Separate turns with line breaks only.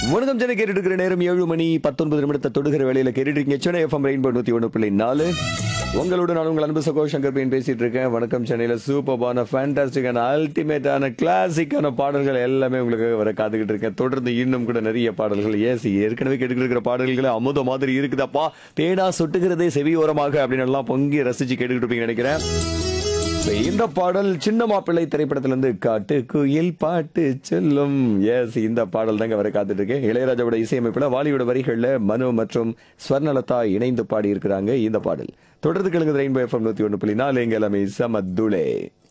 வணக்கம் சென்னை கேட்டுட்டு இருக்கிற நேரம் ஏழு மணி பத்தொன்பது நிமிடத்தை தொடுகிற வேலையில கேட்டுட்டு இருக்கீங்க சென்னை எஃப்எம் ரெயின்போ நூத்தி ஒன்று புள்ளி நாலு உங்களோட நான் உங்கள் அன்பு சகோ சங்கர் பையன் பேசிட்டு இருக்கேன் வணக்கம் சென்னையில சூப்பர்பான ஃபேண்டாஸ்டிக்கான அல்டிமேட்டான கிளாசிக்கான பாடல்கள் எல்லாமே உங்களுக்கு வர காத்துக்கிட்டு இருக்கேன் தொடர்ந்து இன்னும் கூட நிறைய பாடல்கள் ஏஸ் ஏற்கனவே கேட்டுக்கிட்டு இருக்கிற பாடல்கள் அமுத மாதிரி இருக்குதப்பா தேனா சொட்டுகிறதே செவி ஓரமாக அப்படின்னு எல்லாம் பொங்கி ரசிச்சு கேட்டுக்கிட்டு இருப்பீங்கன்னு நினைக்கிறேன் இப்ப இந்த பாடல் சின்ன மாப்பிள்ளை திரைப்படத்துல இருந்து காட்டு குயில் பாட்டு சொல்லும் எஸ் இந்த பாடல் தாங்க வர காத்துட்டு இருக்கேன் இளையராஜாவோட இசையமைப்புல வாலியோட வரிகள்ல மனு மற்றும் ஸ்வர்ணலதா இணைந்து பாடி இருக்கிறாங்க இந்த பாடல் தொடர்ந்து கிழங்கு ரெயின்போ எஃப்எம் நூத்தி ஒன்று புள்ளி நாலு எங்க எல்லாமே சமத்துளே